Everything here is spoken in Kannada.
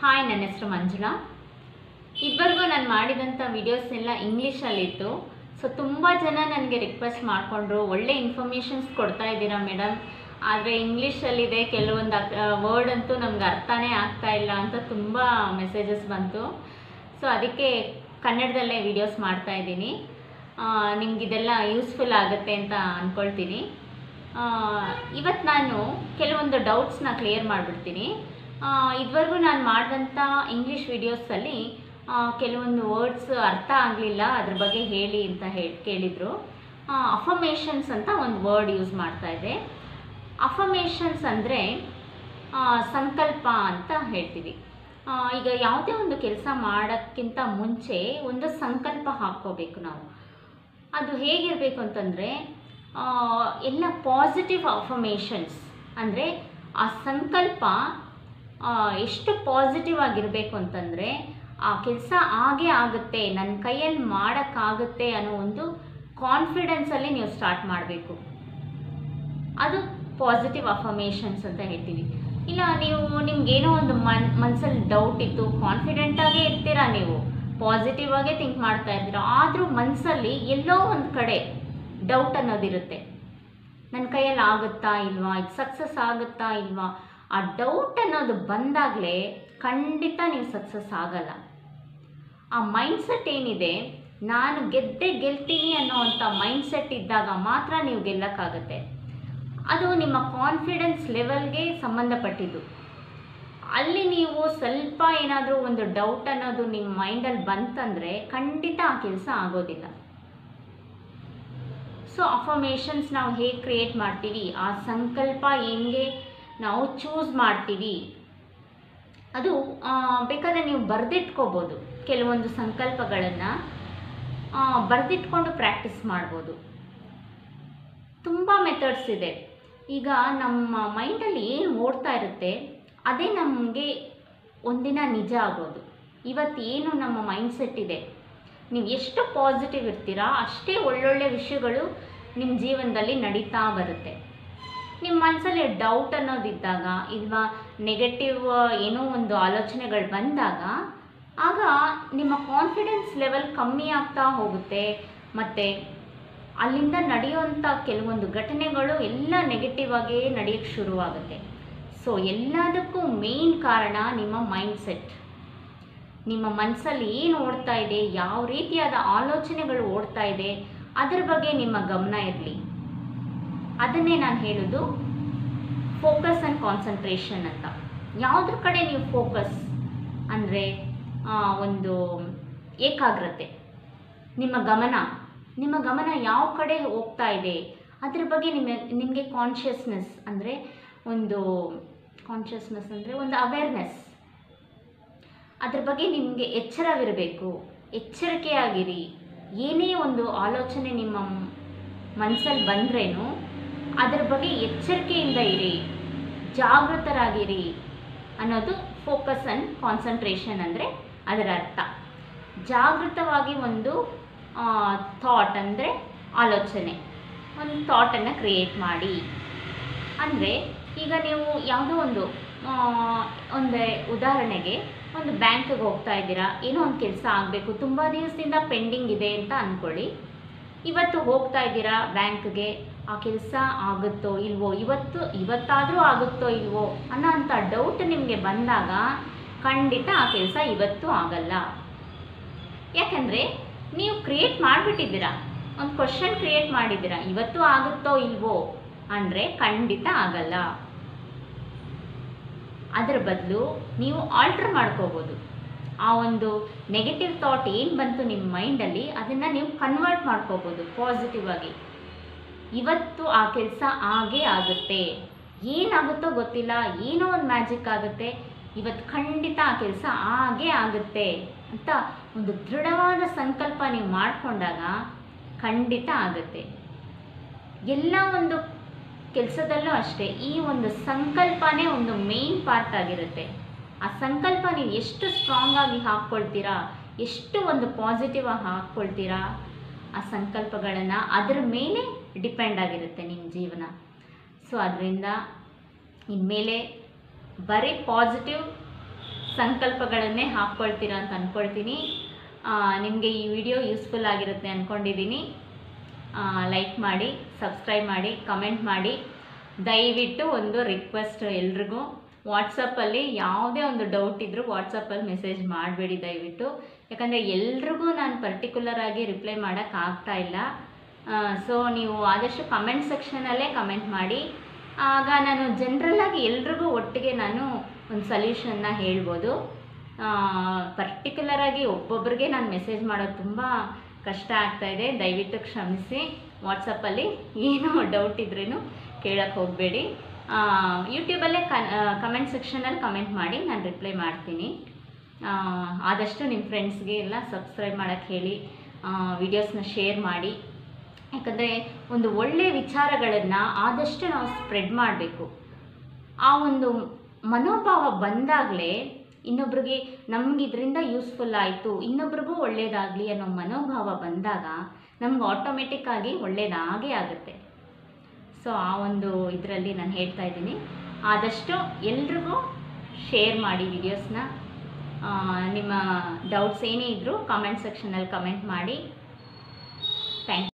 ಹಾಯ್ ನನ್ನ ಹೆಸರು ಮಂಜುಳಾ ಇದುವರೆಗೂ ನಾನು ಮಾಡಿದಂಥ ವಿಡಿಯೋಸ್ ಎಲ್ಲ ಇಂಗ್ಲೀಷಲ್ಲಿತ್ತು ಸೊ ತುಂಬ ಜನ ನನಗೆ ರಿಕ್ವೆಸ್ಟ್ ಮಾಡಿಕೊಂಡ್ರು ಒಳ್ಳೆ ಇನ್ಫಾರ್ಮೇಷನ್ಸ್ ಕೊಡ್ತಾ ಇದ್ದೀರಾ ಮೇಡಮ್ ಆದರೆ ಇಂಗ್ಲೀಷಲ್ಲಿದೆ ಕೆಲವೊಂದು ವರ್ಡ್ ಅಂತೂ ನಮ್ಗೆ ಅರ್ಥನೇ ಆಗ್ತಾ ಇಲ್ಲ ಅಂತ ತುಂಬ ಮೆಸೇಜಸ್ ಬಂತು ಸೊ ಅದಕ್ಕೆ ಕನ್ನಡದಲ್ಲೇ ವಿಡಿಯೋಸ್ ಮಾಡ್ತಾ ಇದ್ದೀನಿ ನಿಮಗಿದೆಲ್ಲ ಯೂಸ್ಫುಲ್ ಆಗುತ್ತೆ ಅಂತ ಅಂದ್ಕೊಳ್ತೀನಿ ಇವತ್ತು ನಾನು ಕೆಲವೊಂದು ಡೌಟ್ಸ್ನ ಕ್ಲಿಯರ್ ಮಾಡಿಬಿಡ್ತೀನಿ ಇದುವರೆಗೂ ನಾನು ಮಾಡಿದಂಥ ಇಂಗ್ಲೀಷ್ ವಿಡಿಯೋಸಲ್ಲಿ ಕೆಲವೊಂದು ವರ್ಡ್ಸ್ ಅರ್ಥ ಆಗಲಿಲ್ಲ ಅದ್ರ ಬಗ್ಗೆ ಹೇಳಿ ಅಂತ ಹೇಳಿ ಕೇಳಿದರು ಅಫಮೇಷನ್ಸ್ ಅಂತ ಒಂದು ವರ್ಡ್ ಯೂಸ್ ಮಾಡ್ತಾ ಇದ್ದೆ ಅಫಮೇಷನ್ಸ್ ಅಂದರೆ ಸಂಕಲ್ಪ ಅಂತ ಹೇಳ್ತೀವಿ ಆ, ಈಗ ಯಾವುದೇ ಒಂದು ಕೆಲಸ ಮಾಡೋಕ್ಕಿಂತ ಮುಂಚೆ ಒಂದು ಸಂಕಲ್ಪ ಹಾಕ್ಕೋಬೇಕು ನಾವು ಅದು ಹೇಗಿರಬೇಕು ಅಂತಂದರೆ ಎಲ್ಲ ಪಾಸಿಟಿವ್ ಅಫಮೇಷನ್ಸ್ ಅಂದರೆ ಆ ಸಂಕಲ್ಪ ಆ, ಎಷ್ಟು ಪಾಸಿಟಿವ್ ಆಗಿರಬೇಕು ಅಂತಂದರೆ ಆ ಕೆಲಸ ಆಗೇ ಆಗುತ್ತೆ ನನ್ನ ಕೈಯಲ್ಲಿ ಮಾಡೋಕ್ಕಾಗುತ್ತೆ ಅನ್ನೋ ಒಂದು ಕಾನ್ಫಿಡೆನ್ಸಲ್ಲಿ ನೀವು ಸ್ಟಾರ್ಟ್ ಮಾಡಬೇಕು ಅದು ಪಾಸಿಟಿವ್ ಅಫರ್ಮೇಷನ್ಸ್ ಅಂತ ಹೇಳ್ತೀವಿ ಇಲ್ಲ ನೀವು ನಿಮ್ಗೇನೋ ಒಂದು ಮನ್ ಮನಸ್ಸಲ್ಲಿ ಡೌಟ್ ಇತ್ತು ಕಾನ್ಫಿಡೆಂಟಾಗೇ ಇರ್ತೀರಾ ನೀವು ಪಾಸಿಟಿವ್ ಆಗೇ ಥಿಂಕ್ ಮಾಡ್ತಾ ಇರ್ತೀರ ಆದರೂ ಮನಸ್ಸಲ್ಲಿ ಎಲ್ಲೋ ಒಂದು ಕಡೆ ಡೌಟ್ ಅನ್ನೋದಿರುತ್ತೆ ನನ್ನ ಕೈಯಲ್ಲಿ ಆಗುತ್ತಾ ಇಲ್ವಾ ಇದು ಸಕ್ಸಸ್ ಆಗುತ್ತಾ ಇಲ್ವಾ ಆ ಡೌಟ್ ಅನ್ನೋದು ಬಂದಾಗಲೇ ಖಂಡಿತ ನೀವು ಸಕ್ಸಸ್ ಆಗಲ್ಲ ಆ ಮೈಂಡ್ಸೆಟ್ ಏನಿದೆ ನಾನು ಗೆದ್ದೆ ಗೆಲ್ತೀನಿ ಅನ್ನೋವಂಥ ಮೈಂಡ್ಸೆಟ್ ಇದ್ದಾಗ ಮಾತ್ರ ನೀವು ಗೆಲ್ಲಕ್ಕಾಗತ್ತೆ ಅದು ನಿಮ್ಮ ಕಾನ್ಫಿಡೆನ್ಸ್ ಲೆವೆಲ್ಗೆ ಸಂಬಂಧಪಟ್ಟಿದ್ದು ಅಲ್ಲಿ ನೀವು ಸ್ವಲ್ಪ ಏನಾದರೂ ಒಂದು ಡೌಟ್ ಅನ್ನೋದು ನಿಮ್ಮ ಮೈಂಡಲ್ಲಿ ಬಂತಂದರೆ ಖಂಡಿತ ಆ ಕೆಲಸ ಆಗೋದಿಲ್ಲ ಸೊ ಅಫರ್ಮೇಷನ್ಸ್ ನಾವು ಹೇಗೆ ಕ್ರಿಯೇಟ್ ಮಾಡ್ತೀವಿ ಆ ಸಂಕಲ್ಪ ಹೆಂಗೆ ನಾವು ಚೂಸ್ ಮಾಡ್ತೀವಿ ಅದು ಆ, ಬೇಕಾದ್ರೆ ನೀವು ಬರೆದಿಟ್ಕೋಬೋದು ಕೆಲವೊಂದು ಸಂಕಲ್ಪಗಳನ್ನು ಬರೆದಿಟ್ಕೊಂಡು ಪ್ರಾಕ್ಟೀಸ್ ಮಾಡ್ಬೋದು ತುಂಬ ಮೆಥಡ್ಸ್ ಇದೆ ಈಗ ನಮ್ಮ ಮೈಂಡಲ್ಲಿ ಏನು ಓಡ್ತಾ ಇರುತ್ತೆ ಅದೇ ನಮಗೆ ಒಂದಿನ ನಿಜ ಆಗೋದು ಇವತ್ತು ಏನು ನಮ್ಮ ಮೈಂಡ್ಸೆಟ್ ಇದೆ ನೀವು ಎಷ್ಟು ಪಾಸಿಟಿವ್ ಇರ್ತೀರಾ ಅಷ್ಟೇ ಒಳ್ಳೊಳ್ಳೆ ವಿಷಯಗಳು ನಿಮ್ಮ ಜೀವನದಲ್ಲಿ ನಡೀತಾ ಬರುತ್ತೆ ನಿಮ್ಮ ಮನಸ್ಸಲ್ಲಿ ಡೌಟ್ ಅನ್ನೋದಿದ್ದಾಗ ಇಲ್ವಾ ನೆಗೆಟಿವ್ ಏನೋ ಒಂದು ಆಲೋಚನೆಗಳು ಬಂದಾಗ ಆಗ ನಿಮ್ಮ ಕಾನ್ಫಿಡೆನ್ಸ್ ಲೆವೆಲ್ ಕಮ್ಮಿ ಆಗ್ತಾ ಹೋಗುತ್ತೆ ಮತ್ತು ಅಲ್ಲಿಂದ ನಡೆಯುವಂಥ ಕೆಲವೊಂದು ಘಟನೆಗಳು ಎಲ್ಲ ನೆಗೆಟಿವ್ ಆಗೇ ನಡೆಯೋಕ್ಕೆ ಶುರುವಾಗುತ್ತೆ ಸೊ ಎಲ್ಲದಕ್ಕೂ ಮೇನ್ ಕಾರಣ ನಿಮ್ಮ ಮೈಂಡ್ಸೆಟ್ ನಿಮ್ಮ ಮನಸ್ಸಲ್ಲಿ ಏನು ಓಡ್ತಾ ಇದೆ ಯಾವ ರೀತಿಯಾದ ಆಲೋಚನೆಗಳು ಓಡ್ತಾ ಇದೆ ಅದರ ಬಗ್ಗೆ ನಿಮ್ಮ ಗಮನ ಇರಲಿ ಅದನ್ನೇ ನಾನು ಹೇಳೋದು ಫೋಕಸ್ ಆ್ಯಂಡ್ ಕಾನ್ಸಂಟ್ರೇಷನ್ ಅಂತ ಯಾವುದ್ರ ಕಡೆ ನೀವು ಫೋಕಸ್ ಅಂದರೆ ಒಂದು ಏಕಾಗ್ರತೆ ನಿಮ್ಮ ಗಮನ ನಿಮ್ಮ ಗಮನ ಯಾವ ಕಡೆ ಹೋಗ್ತಾ ಇದೆ ಅದ್ರ ಬಗ್ಗೆ ನಿಮ್ಮ ನಿಮಗೆ ಕಾನ್ಷಿಯಸ್ನೆಸ್ ಅಂದರೆ ಒಂದು ಕಾನ್ಷಿಯಸ್ನೆಸ್ ಅಂದರೆ ಒಂದು ಅವೇರ್ನೆಸ್ ಅದ್ರ ಬಗ್ಗೆ ನಿಮಗೆ ಎಚ್ಚರವಿರಬೇಕು ಎಚ್ಚರಿಕೆಯಾಗಿರಿ ಏನೇ ಒಂದು ಆಲೋಚನೆ ನಿಮ್ಮ ಮನಸ್ಸಲ್ಲಿ ಬಂದ್ರೇನು ಅದರ ಬಗ್ಗೆ ಎಚ್ಚರಿಕೆಯಿಂದ ಇರಿ ಜಾಗೃತರಾಗಿರಿ ಅನ್ನೋದು ಫೋಕಸ್ ಆ್ಯಂಡ್ ಕಾನ್ಸಂಟ್ರೇಷನ್ ಅಂದರೆ ಅದರ ಅರ್ಥ ಜಾಗೃತವಾಗಿ ಒಂದು ಥಾಟ್ ಅಂದರೆ ಆಲೋಚನೆ ಒಂದು ಥಾಟನ್ನು ಕ್ರಿಯೇಟ್ ಮಾಡಿ ಅಂದರೆ ಈಗ ನೀವು ಯಾವುದೋ ಒಂದು ಆ, ಒಂದೇ ಉದಾಹರಣೆಗೆ ಒಂದು ಬ್ಯಾಂಕ್ಗೆ ಹೋಗ್ತಾ ಇದ್ದೀರಾ ಏನೋ ಒಂದು ಕೆಲಸ ಆಗಬೇಕು ತುಂಬ ದಿವಸದಿಂದ ಪೆಂಡಿಂಗ್ ಇದೆ ಅಂತ ಅಂದ್ಕೊಳ್ಳಿ ಇವತ್ತು ಹೋಗ್ತಾ ಇದ್ದೀರಾ ಬ್ಯಾಂಕ್ಗೆ ಆ ಕೆಲಸ ಆಗುತ್ತೋ ಇಲ್ವೋ ಇವತ್ತು ಇವತ್ತಾದರೂ ಆಗುತ್ತೋ ಇಲ್ವೋ ಅನ್ನೋ ಅಂಥ ಡೌಟ್ ನಿಮಗೆ ಬಂದಾಗ ಖಂಡಿತ ಆ ಕೆಲಸ ಇವತ್ತು ಆಗಲ್ಲ ಯಾಕಂದರೆ ನೀವು ಕ್ರಿಯೇಟ್ ಮಾಡಿಬಿಟ್ಟಿದ್ದೀರಾ ಒಂದು ಕ್ವಶನ್ ಕ್ರಿಯೇಟ್ ಮಾಡಿದ್ದೀರಾ ಇವತ್ತು ಆಗುತ್ತೋ ಇಲ್ವೋ ಅಂದರೆ ಖಂಡಿತ ಆಗಲ್ಲ ಅದರ ಬದಲು ನೀವು ಆಲ್ಟ್ರ್ ಮಾಡ್ಕೋಬೋದು ಆ ಒಂದು ನೆಗೆಟಿವ್ ಥಾಟ್ ಏನು ಬಂತು ನಿಮ್ಮ ಮೈಂಡಲ್ಲಿ ಅದನ್ನು ನೀವು ಕನ್ವರ್ಟ್ ಮಾಡ್ಕೋಬೋದು ಪಾಸಿಟಿವ್ ಆಗಿ ಇವತ್ತು ಆ ಕೆಲಸ ಆಗೇ ಆಗುತ್ತೆ ಏನಾಗುತ್ತೋ ಗೊತ್ತಿಲ್ಲ ಏನೋ ಒಂದು ಮ್ಯಾಜಿಕ್ ಆಗುತ್ತೆ ಇವತ್ತು ಖಂಡಿತ ಆ ಕೆಲಸ ಆಗೇ ಆಗುತ್ತೆ ಅಂತ ಒಂದು ದೃಢವಾದ ಸಂಕಲ್ಪ ನೀವು ಮಾಡಿಕೊಂಡಾಗ ಖಂಡಿತ ಆಗುತ್ತೆ ಎಲ್ಲ ಒಂದು ಕೆಲಸದಲ್ಲೂ ಅಷ್ಟೇ ಈ ಒಂದು ಸಂಕಲ್ಪನೇ ಒಂದು ಮೇನ್ ಪಾರ್ಟ್ ಆಗಿರುತ್ತೆ ಆ ಸಂಕಲ್ಪ ನೀವು ಎಷ್ಟು ಸ್ಟ್ರಾಂಗ್ ಆಗಿ ಹಾಕ್ಕೊಳ್ತೀರಾ ಎಷ್ಟು ಒಂದು ಪಾಸಿಟಿವ್ ಆಗಿ ಹಾಕ್ಕೊಳ್ತೀರಾ ಆ ಸಂಕಲ್ಪಗಳನ್ನು ಅದರ ಮೇಲೆ ಡಿಪೆಂಡ್ ಆಗಿರುತ್ತೆ ನಿಮ್ಮ ಜೀವನ ಸೊ ಅದರಿಂದ ಇನ್ಮೇಲೆ ಬರೀ ಪಾಸಿಟಿವ್ ಸಂಕಲ್ಪಗಳನ್ನೇ ಹಾಕ್ಕೊಳ್ತೀರಾ ಅಂತ ಅಂದ್ಕೊಳ್ತೀನಿ ನಿಮಗೆ ಈ ವಿಡಿಯೋ ಯೂಸ್ಫುಲ್ ಆಗಿರುತ್ತೆ ಅಂದ್ಕೊಂಡಿದ್ದೀನಿ ಲೈಕ್ ಮಾಡಿ ಸಬ್ಸ್ಕ್ರೈಬ್ ಮಾಡಿ ಕಮೆಂಟ್ ಮಾಡಿ ದಯವಿಟ್ಟು ಒಂದು ರಿಕ್ವೆಸ್ಟ್ ಎಲ್ರಿಗೂ ವಾಟ್ಸಪ್ಪಲ್ಲಿ ಯಾವುದೇ ಒಂದು ಡೌಟ್ ಇದ್ದರೂ ವಾಟ್ಸಪ್ಪಲ್ಲಿ ಮೆಸೇಜ್ ಮಾಡಬೇಡಿ ದಯವಿಟ್ಟು ಯಾಕಂದರೆ ಎಲ್ರಿಗೂ ನಾನು ಪರ್ಟಿಕ್ಯುಲರ್ ಆಗಿ ರಿಪ್ಲೈ ಮಾಡೋಕ್ಕಾಗ್ತಾ ಇಲ್ಲ ಸೊ ನೀವು ಆದಷ್ಟು ಕಮೆಂಟ್ ಸೆಕ್ಷನಲ್ಲೇ ಕಮೆಂಟ್ ಮಾಡಿ ಆಗ ನಾನು ಜನರಲ್ಲಾಗಿ ಎಲ್ರಿಗೂ ಒಟ್ಟಿಗೆ ನಾನು ಒಂದು ಸೊಲ್ಯೂಷನ್ನ ಹೇಳ್ಬೋದು ಪರ್ಟಿಕ್ಯುಲರಾಗಿ ಒಬ್ಬೊಬ್ಬರಿಗೆ ನಾನು ಮೆಸೇಜ್ ಮಾಡೋದು ತುಂಬ ಕಷ್ಟ ಆಗ್ತಾ ಇದೆ ದಯವಿಟ್ಟು ಕ್ಷಮಿಸಿ ವಾಟ್ಸಪ್ಪಲ್ಲಿ ಏನೋ ಡೌಟ್ ಇದ್ರೂ ಕೇಳಕ್ಕೆ ಹೋಗಬೇಡಿ ಯೂಟ್ಯೂಬಲ್ಲೇ ಕಮೆಂಟ್ ಸೆಕ್ಷನಲ್ಲಿ ಕಮೆಂಟ್ ಮಾಡಿ ನಾನು ರಿಪ್ಲೈ ಮಾಡ್ತೀನಿ ಆ, ಆದಷ್ಟು ನಿಮ್ಮ ಫ್ರೆಂಡ್ಸ್ಗೆ ಎಲ್ಲ ಸಬ್ಸ್ಕ್ರೈಬ್ ಮಾಡೋಕ್ಕೆ ಹೇಳಿ ವಿಡಿಯೋಸ್ನ ಶೇರ್ ಮಾಡಿ ಯಾಕಂದರೆ ಒಂದು ಒಳ್ಳೆಯ ವಿಚಾರಗಳನ್ನು ಆದಷ್ಟು ನಾವು ಸ್ಪ್ರೆಡ್ ಮಾಡಬೇಕು ಆ ಒಂದು ಮನೋಭಾವ ಬಂದಾಗಲೇ ಇನ್ನೊಬ್ರಿಗೆ ನಮ್ಗೆ ಇದರಿಂದ ಯೂಸ್ಫುಲ್ ಆಯಿತು ಇನ್ನೊಬ್ರಿಗೂ ಒಳ್ಳೆಯದಾಗಲಿ ಅನ್ನೋ ಮನೋಭಾವ ಬಂದಾಗ ನಮ್ಗೆ ಆಟೋಮೆಟಿಕ್ ಆಗಿ ಒಳ್ಳೆಯದಾಗೇ ಆಗುತ್ತೆ ಸೊ ಆ ಒಂದು ಇದರಲ್ಲಿ ನಾನು ಹೇಳ್ತಾ ಇದ್ದೀನಿ ಆದಷ್ಟು ಎಲ್ರಿಗೂ ಶೇರ್ ಮಾಡಿ ವಿಡಿಯೋಸ್ನ ನಿಮ್ಮ ಡೌಟ್ಸ್ ಏನೇ ಇದ್ದರೂ ಕಾಮೆಂಟ್ ಸೆಕ್ಷನಲ್ಲಿ ಕಮೆಂಟ್ ಮಾಡಿ ಥ್ಯಾಂಕ್